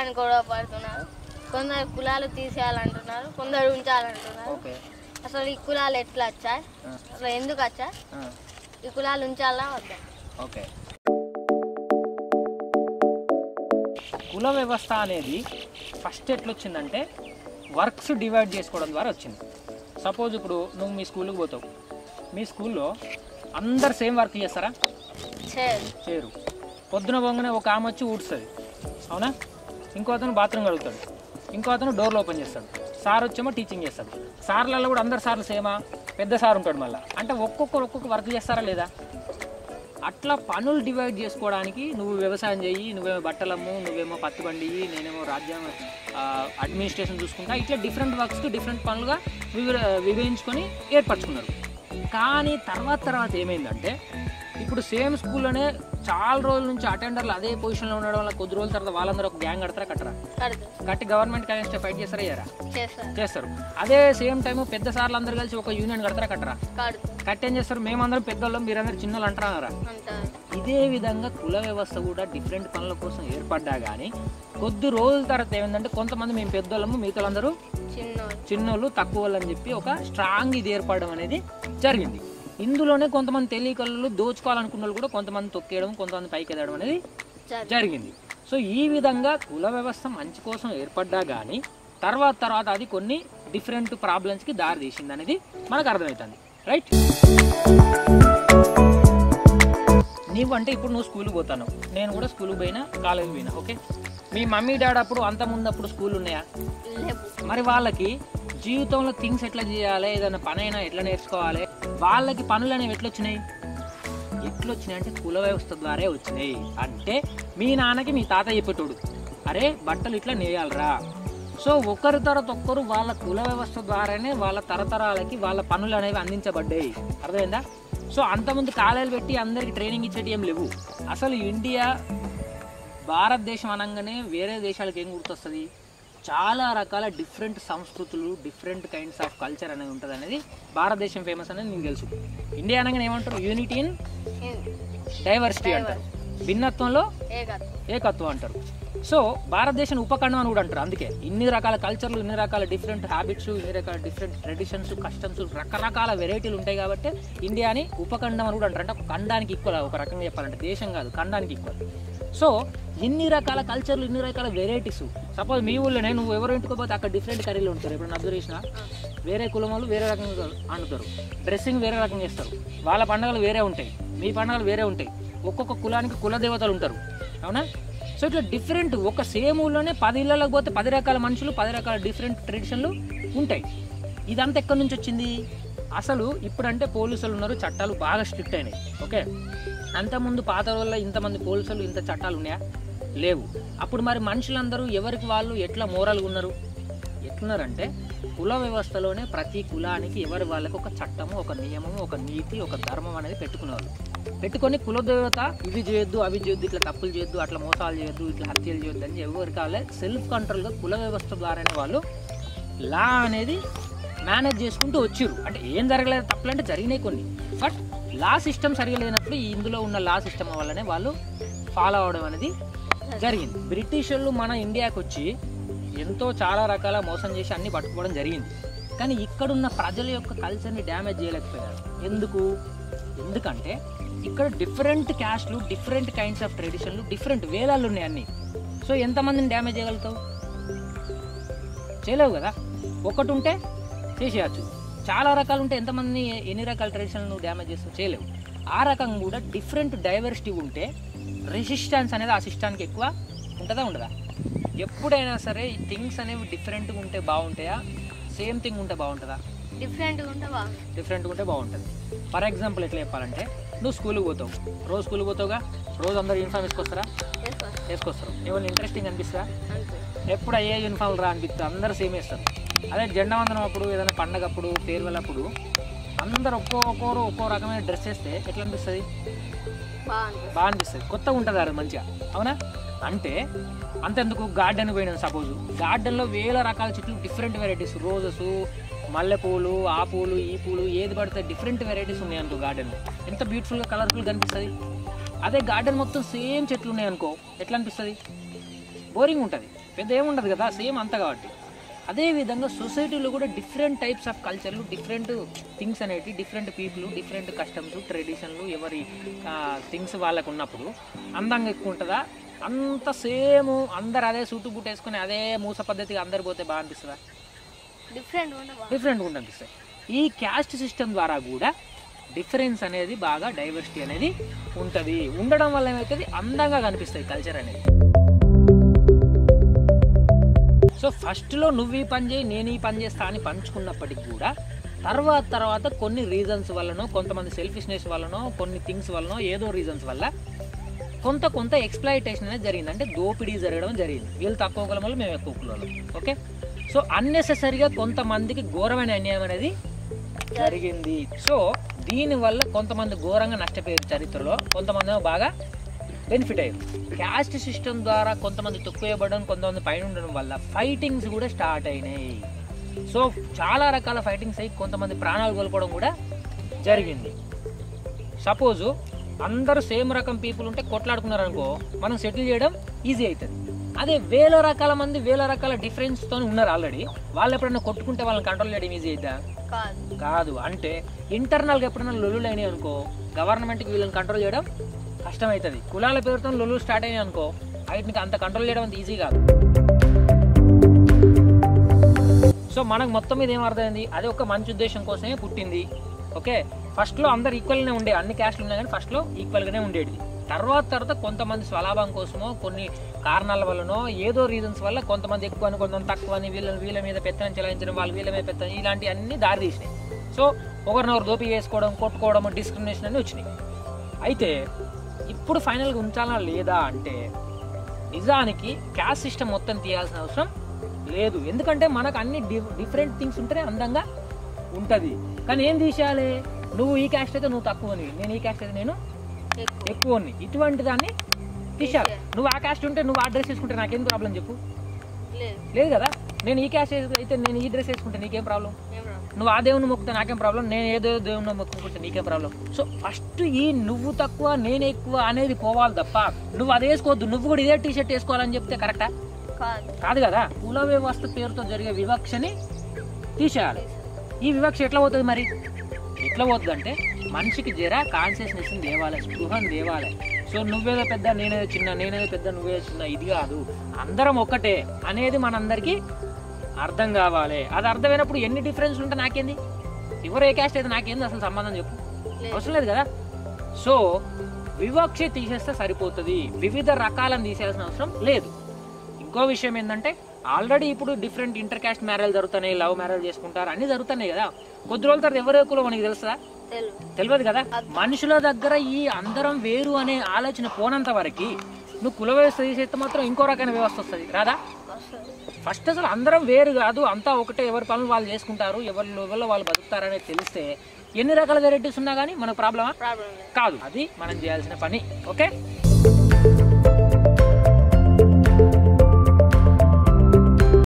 అని గొడవ పడుతున్నారు కొందరు కులాలు తీసేయాలంటున్నారు కొందరు ఉంచాలంటున్నారు ఓకే అసలు ఈ కులాలు ఎట్లా వచ్చాయి ఆ, అసలు ఎందుకు వచ్చాయి ఆ, ఈ కులాలు ఉంచాలా వద్దా ఓకే కుల వ్యవస్థ అనేది ఫస్ట్ ఎట్లొచ్చిందంటే వర్క్స్ డివైడ్ చేసుకోవడం ద్వారా వచ్చింది సపోజ్ ఇప్పుడు నువ్వు మీ స్కూల్కి పోతావు మీ స్కూల్లో అందరు సేమ్ వర్క్ చేస్తారా చేయదు చేయరు పొద్దున పోగానే ఒక ఆమె వచ్చి ఊడుస్తుంది అవునా ఇంకో అతను బాత్రూమ్ కడుగుతాడు ఇంకో అతను డోర్లు ఓపెన్ చేస్తాడు సార్ వచ్చేమో టీచింగ్ చేస్తాడు సార్లలో కూడా అందరు సార్లు సేమా పెద్ద సార్ ఉంటాడు మళ్ళీ అంటే ఒక్కొక్కరు ఒక్కొక్క వర్క్ చేస్తారా లేదా అట్లా పనులు డివైడ్ చేసుకోవడానికి నువ్వు వ్యవసాయం చెయ్యి నువ్వేమో బట్టలమ్ము నువ్వేమో పత్తి బండి ఇయ్యి, నేనేమో రాజ్యాంగ అడ్మినిస్ట్రేషన్ చూసుకుంటా ఇట్లా డిఫరెంట్ వర్క్స్కి డిఫరెంట్ పనులుగా వివి విభజించుకొని ఏర్పరచుకున్నారు కానీ తర్వాత తర్వాత ఏమైందంటే ఇప్పుడు సేమ్ స్కూల్లోనే చాలా రోజుల నుంచి అటెండర్లు అదే పొజిషన్లో ఉండడం వల్ల కొద్ది రోజుల తర్వాత వాళ్ళందరూ ఒక గ్యాంగ్ కడతారా కట్టరా కడదు కట్టి గవర్నమెంట్ అగేన్స్ట్ ఫైట్ చేస్తారా అయ్యారా చేస్తారు చేస్తారు అదే సేమ్ టైం పెద్ద సార్లు అందరూ కలిసి ఒక యూనియన్ కడతారా కట్టరా కడదు కట్టి ఏం చేస్తారు మేమందరం పెద్దోళ్ళం మీరందరూ చిన్నోళ్ళు అంటారా అంటారు ఇదే విధంగా కుల వ్యవస్థ కూడా డిఫరెంట్ పనుల కోసం ఏర్పడ్డా కానీ కొద్ది రోజుల తర్వాత ఏమైందంటే కొంతమంది మేము పెద్దోళ్ళము మిగతాలందరూ చిన్నోళ్ళు చిన్నోళ్ళు తక్కువ వాళ్ళు అని చెప్పి ఒక స్ట్రాంగ్ ఇది ఏర్పడడం అనేది జరిగింది ఇందులోనే కొంతమంది తెలియకళ్ళు దోచుకోవాలనుకున్న వాళ్ళు కూడా కొంతమంది తొక్కేయడం కొంతమంది పైకి ఎదగడం అనేది జరుగు జరిగింది సో ఈ విధంగా కుల వ్యవస్థ మంచి కోసం ఏర్పడ్డా కానీ తర్వాత తర్వాత అది కొన్ని డిఫరెంట్ ప్రాబ్లమ్స్కి దారి తీసింది అనేది మనకు అర్థమవుతుంది రైట్ నీవు అంటే ఇప్పుడు నువ్వు స్కూల్కి పోతాను నేను కూడా స్కూల్కి పోయినా కాలేజీకి పోయినా ఓకే మీ మమ్మీ డాడీ అప్పుడు అంత ముందు అప్పుడు స్కూల్ ఉన్నాయా లేవు మరి వాళ్ళకి జీవితంలో థింగ్స్ ఎట్లా చేయాలి ఏదైనా పని అయినా ఎట్లా నేర్చుకోవాలి వాళ్ళకి పనులు అనేవి ఎట్లా వచ్చినాయి ఎట్లా వచ్చినాయి అంటే కుల వ్యవస్థ ద్వారా వచ్చినాయి అంటే మీ నాన్నకి మీ తాత చెప్పేటోడు అరే బట్టలు ఇట్లా నేయాలరా సో ఒకరి తర్వాత ఒక్కరు వాళ్ళ కుల వ్యవస్థ ద్వారానే వాళ్ళ తరతరాలకి వాళ్ళ పనులు అనేవి అందించబడ్డాయి అర్థమైందా సో అంతకుముందు కాలేలు పెట్టి అందరికి ట్రైనింగ్ ఇచ్చేటి ఏం లేవు అసలు ఇండియా భారతదేశం అనగానే వేరే దేశాలకు ఏం గుర్తొస్తుంది చాలా రకాల డిఫరెంట్ సంస్కృతులు డిఫరెంట్ కైండ్స్ ఆఫ్ కల్చర్ అనేది ఉంటుంది అనేది భారతదేశం ఫేమస్ అనేది నీకు తెలుసు ఇండియా అనగానే ఏమంటారు యూనిటీ ఇన్ డైవర్సిటీ అంటారు భిన్నత్వంలో ఏకత్వం ఏకత్వం అంటారు సో భారతదేశం ఉపఖండం అని కూడా అంటారు అందుకే ఇన్ని రకాల కల్చర్లు ఇన్ని రకాల డిఫరెంట్ హ్యాబిట్స్ ఇన్ని రకాల డిఫరెంట్ ట్రెడిషన్స్ కస్టమ్స్ రకరకాల వెరైటీలు ఉంటాయి కాబట్టి ఇండియాని ఉపఖండం అని కూడా అంటారు అంటే ఒక ఖండానికి ఈక్వల్ ఒక రకంగా చెప్పాలంటే దేశం కాదు ఖండానికి ఈక్వల్ సో ఇన్ని రకాల కల్చర్లు ఇన్ని రకాల వెరైటీస్ సపోజ్ మీ ఊళ్ళోనే నువ్వు ఎవరు ఇంటికి పోతే అక్కడ డిఫరెంట్ కర్రీలు ఉంటారు ఇప్పుడు అబ్జర్వ్ చేసిన వేరే కులం వాళ్ళు వేరే రకంగా వండుతారు డ్రెస్సింగ్ వేరే రకంగా చేస్తారు వాళ్ళ పండుగలు వేరే ఉంటాయి మీ పండుగలు వేరే ఉంటాయి ఒక్కొక్క కులానికి కుల దేవతలు ఉంటారు అవునా సో ఇట్లా డిఫరెంట్ ఒక సేమ్ ఊళ్ళోనే పది ఇళ్ళకి పోతే పది రకాల మనుషులు పది రకాల డిఫరెంట్ ట్రెడిషన్లు ఉంటాయి ఇదంతా ఎక్కడి నుంచి వచ్చింది అసలు ఇప్పుడంటే పోలీసులు ఉన్నారు చట్టాలు బాగా స్ట్రిక్ట్ అయినాయి ఓకే అంతకుముందు పాత రోజుల్లో ఇంతమంది పోలీసులు ఇంత చట్టాలు ఉన్నాయా లేవు అప్పుడు మరి మనుషులందరూ ఎవరికి వాళ్ళు ఎట్లా మోరల్గా ఉన్నారు ఎట్లున్నారంటే కుల వ్యవస్థలోనే ప్రతి కులానికి ఎవరి వాళ్ళకి ఒక చట్టము ఒక నియమము ఒక నీతి ఒక ధర్మం అనేది పెట్టుకునేవాళ్ళు పెట్టుకొని కులదేవత ఇవి చేయొద్దు అవి చేయొద్దు ఇట్లా తప్పులు చేయొద్దు అట్లా మోసాలు చేయొద్దు ఇట్లా హత్యలు చేయొద్దు అని ఎవరికి వాళ్ళే సెల్ఫ్ కంట్రోల్గా కుల వ్యవస్థ ద్వారానే వాళ్ళు లా అనేది మేనేజ్ చేసుకుంటూ వచ్చిర్రు అంటే ఏం జరగలేదు తప్పులు అంటే జరిగినాయి కొన్ని బట్ లా సిస్టమ్ సరిగా లేనప్పుడు ఈ ఇందులో ఉన్న లా సిస్టమ్ వల్లనే వాళ్ళు ఫాలో అవడం అనేది జరిగింది బ్రిటిష్ వాళ్ళు మన ఇండియాకి వచ్చి ఎంతో చాలా రకాల మోసం చేసి అన్ని పట్టుకోవడం జరిగింది కానీ ఇక్కడున్న ప్రజల యొక్క కల్చర్ని డ్యామేజ్ చేయలేకపోయారు ఎందుకు ఎందుకంటే ఇక్కడ డిఫరెంట్ క్యాస్ట్లు డిఫరెంట్ కైండ్స్ ఆఫ్ ట్రెడిషన్లు డిఫరెంట్ వేలాలు ఉన్నాయి అన్ని సో ఎంతమందిని డ్యామేజ్ చేయగలుగుతావు చేయలేవు కదా ఒకటి ఉంటే చేసేయచ్చు చాలా రకాలు ఉంటే ఎంతమందిని ఎన్ని రకాల ట్రెడిషన్లు నువ్వు డ్యామేజ్ చేస్తావు చేయలేవు ఆ రకంగా కూడా డిఫరెంట్ డైవర్సిటీ ఉంటే రెసిస్టెన్స్ అనేది ఆ సిస్టానికి ఎక్కువ ఉంటుందా ఉండదా ఎప్పుడైనా సరే ఈ థింగ్స్ అనేవి డిఫరెంట్గా ఉంటే బాగుంటాయా సేమ్ థింగ్ ఉంటే బాగుంటుందా డిఫరెంట్గా ఉంటే బాగుంది డిఫరెంట్గా ఉంటే బాగుంటుంది ఫర్ ఎగ్జాంపుల్ ఎట్లా చెప్పాలంటే నువ్వు స్కూల్కి పోతావు రోజు స్కూల్కి పోతావుగా రోజు అందరు యూనిఫామ్ వేసుకొస్తారా చేసుకోవాలి వేసుకొస్తారు ఏమైనా ఇంట్రెస్టింగ్ అనిపిస్తుందా అంతే ఎప్పుడు అయ్యే యూనిఫామ్ రా అనిపిస్తుంది అందరూ సేమ్ వేస్తారు అదే జెండా వందనం అప్పుడు ఏదైనా పండగ అప్పుడు ఫేర్వెల్ అప్పుడు అందరు ఒక్కో ఒక్కోరు ఒక్కో రకమైన డ్రెస్ వేస్తే ఎట్లా అనిపిస్తుంది బాగుంది బాగా అనిపిస్తుంది కొత్తగా ఉంటుంది అది మంచిగా అవునా అంటే అంతెందుకు గార్డెన్ పోయినాను సపోజ్ గార్డెన్లో వేల రకాల చెట్లు డిఫరెంట్ వెరైటీస్ రోజెస్ మల్లెపూలు ఆ పూలు ఈ పూలు ఏది పడితే డిఫరెంట్ వెరైటీస్ ఉన్నాయి అనుకో గార్డెన్లో ఎంత బ్యూటిఫుల్గా కలర్ఫుల్ కనిపిస్తుంది అదే గార్డెన్ మొత్తం సేమ్ చెట్లు ఉన్నాయి అనుకో ఎట్లా అనిపిస్తుంది బోరింగ్ ఉంటుంది పెద్ద ఏముండదు కదా సేమ్ అంత కాబట్టి అదే విధంగా సొసైటీలో కూడా డిఫరెంట్ టైప్స్ ఆఫ్ కల్చర్లు డిఫరెంట్ థింగ్స్ అనేవి డిఫరెంట్ పీపుల్ డిఫరెంట్ కస్టమ్స్ ట్రెడిషన్లు ఎవరి థింగ్స్ వాళ్ళకు ఉన్నప్పుడు అందంగా ఎక్కువ ఉంటుందా అంత సేమ్ అందరు అదే సూటు బూట్ వేసుకుని అదే మూస పద్ధతిగా అందరు పోతే బాగా అనిపిస్తుందా డిఫరెంట్ ఉండవా డిఫరెంట్గా ఉంటుంది అనిపిస్తాయి ఈ క్యాస్ట్ సిస్టమ్ ద్వారా కూడా డిఫరెన్స్ అనేది బాగా డైవర్సిటీ అనేది ఉంటుంది ఉండడం వల్ల ఏమవుతుంది అందంగా కనిపిస్తుంది కల్చర్ అనేది సో ఫస్ట్లో నువ్వు ఈ పని చేయి నేను ఈ పని చేస్తా అని పంచుకున్నప్పటికి కూడా తర్వాత తర్వాత కొన్ని రీజన్స్ వల్లనో కొంతమంది సెల్ఫిష్నెస్ వల్లనో కొన్ని థింగ్స్ వల్లనో ఏదో రీజన్స్ వల్ల కొంత కొంత ఎక్స్ప్లాయిటేషన్ అనేది జరిగింది అంటే దోపిడీ జరగడం జరిగింది వీళ్ళు తక్కువ కులం వల్ల మేము ఎక్కువ కులం ఓకే సో అన్నెసెసరీగా కొంతమందికి ఘోరమైన అన్యాయం అనేది జరిగింది సో దీనివల్ల కొంతమంది ఘోరంగా నష్టపోయారు చరిత్రలో కొంతమంది ఏమో బాగా బెనిఫిట్ అయ్యారు క్యాస్ట్ సిస్టమ్ ద్వారా కొంతమంది తొక్కువేయబడడం కొంతమంది పైన ఉండడం వల్ల ఫైటింగ్స్ కూడా స్టార్ట్ అయినాయి సో చాలా రకాల ఫైటింగ్స్ అయ్యి కొంతమంది ప్రాణాలు కోల్పోవడం కూడా జరిగింది సపోజు అందరూ సేమ్ రకం పీపుల్ ఉంటే కొట్లాడుకున్నారు అనుకో మనం సెటిల్ చేయడం ఈజీ అవుతుంది అదే వేల రకాల మంది వేల రకాల డిఫరెన్స్తో ఉన్నారు ఆల్రెడీ వాళ్ళు ఎప్పుడైనా కొట్టుకుంటే వాళ్ళని కంట్రోల్ చేయడం ఈజీ అవుతుందా కాదు కాదు అంటే ఇంటర్నల్గా ఎప్పుడైనా లొల్లులు అయినాయి అనుకో గవర్నమెంట్కి వీళ్ళని కంట్రోల్ చేయడం కష్టమవుతుంది కులాల పేరుతో లొల్లు స్టార్ట్ అయినాయి అనుకో వాటిని అంత కంట్రోల్ చేయడం అంత ఈజీ కాదు సో మనకు మొత్తం మీద ఏం అర్థమైంది అది ఒక మంచి ఉద్దేశం కోసమే పుట్టింది ఓకే ఫస్ట్లో అందరు ఈక్వల్గానే ఉండే అన్ని క్యాస్ట్లు ఉన్నాయి కానీ ఫస్ట్లో ఈక్వల్గానే ఉండేది తర్వాత తర్వాత కొంతమంది స్వలాభం కోసమో కొన్ని కారణాల వల్లనో ఏదో రీజన్స్ వల్ల కొంతమంది ఎక్కువ అని కొంతమంది తక్కువ అని వీళ్ళ వీళ్ళ మీద పెత్తనం చెలాయించడం వాళ్ళ వీళ్ళ మీద పెత్తనం ఇలాంటి అన్ని దారి తీసినాయి సో ఒకరినొకరు దోపి చేసుకోవడం కొట్టుకోవడం డిస్క్రిమినేషన్ అన్ని వచ్చినాయి అయితే ఇప్పుడు ఫైనల్గా ఉంచాలా లేదా అంటే నిజానికి క్యాస్ట్ సిస్టమ్ మొత్తం తీయాల్సిన అవసరం లేదు ఎందుకంటే మనకు అన్ని డిఫరెంట్ థింగ్స్ ఉంటేనే అందంగా ఉంటుంది కానీ ఏం తీసేయాలి నువ్వు ఈ క్యాస్ట్ అయితే నువ్వు తక్కువని నేను ఈ క్యాస్ట్ అయితే నేను ఎక్కువ ఎక్కువని ఇటువంటి దాన్ని తీసేయాలి నువ్వు ఆ క్యాస్ట్ ఉంటే నువ్వు ఆ డ్రెస్ వేసుకుంటే నాకేం ప్రాబ్లం చెప్పు లేదు లేదు కదా నేను ఈ క్యాస్ట్ అయితే నేను ఈ డ్రెస్ వేసుకుంటే నీకేం ప్రాబ్లం ఏం రాదు నువ్వు ఆ దేవుని మొక్కితే నాకేం ప్రాబ్లం నేను ఏదో దేవుని మొక్కుకుంటే నీకేం ప్రాబ్లం సో ఫస్ట్ ఈ నువ్వు తక్కువ నేను ఎక్కువ అనేది పోవాలి తప్ప నువ్వు అది వేసుకోవద్దు నువ్వు కూడా ఇదే టీ షర్ట్ వేసుకోవాలని చెప్తే కరెక్టా కాదు కాదు కదా కుల వ్యవస్థ పేరుతో జరిగే వివక్షని తీసేయాలి ఈ వివక్ష ఎట్లా పోతుంది మరి ఎట్లా పోతుంది అంటే మనిషికి జర కాన్షియస్నెస్ తేవాలి స్పృహను తేవాలి సో నువ్వేదో పెద్ద నేనేదో చిన్న నేనేదో పెద్ద నువ్వేదో చిన్న ఇది కాదు అందరం ఒక్కటే అనేది మనందరికీ అర్థం కావాలి అది అర్థమైనప్పుడు ఎన్ని డిఫరెన్స్ ఉంటే నాకేంది ఎవరు ఏ క్యాస్ట్ అయితే నాకేంది అసలు సంబంధం చెప్పు లేదు అవసరం లేదు కదా సో వివక్ష తీసేస్తే సరిపోతుంది వివిధ రకాలను తీసేయాల్సిన అవసరం లేదు ఇంకో విషయం ఏంటంటే ఆల్రెడీ ఇప్పుడు డిఫరెంట్ ఇంటర్ క్యాస్ట్ మ్యారేజ్ జరుగుతున్నాయి లవ్ మ్యారేజ్ చేసుకుంటారు అన్ని జరుగుతున్నాయి కదా కొద్ది రోజుల తర్వాత ఎవరు ఎక్కువ మనకి తెలుస్తుందా తెలుసు తెలియదు కదా మనుషుల దగ్గర ఈ అందరం వేరు అనే ఆలోచన పోనంత వరకు నువ్వు కుల వ్యవస్థ తీసేస్తే మాత్రం ఇంకో రకమైన వ్యవస్థ వస్తుంది రాదా వస్తుంది ఫస్ట్ అసలు అందరం వేరు కాదు అంతా ఒకటే ఎవరి పనులు వాళ్ళు చేసుకుంటారు ఎవరి లెవెల్లో వాళ్ళు బతుకుతారనేది తెలిస్తే ఎన్ని రకాల వెరైటీస్ ఉన్నా కానీ మనకు ప్రాబ్లమా ప్రాబ్లం లేదు కాదు అది మనం చేయాల్సిన పని ఓకే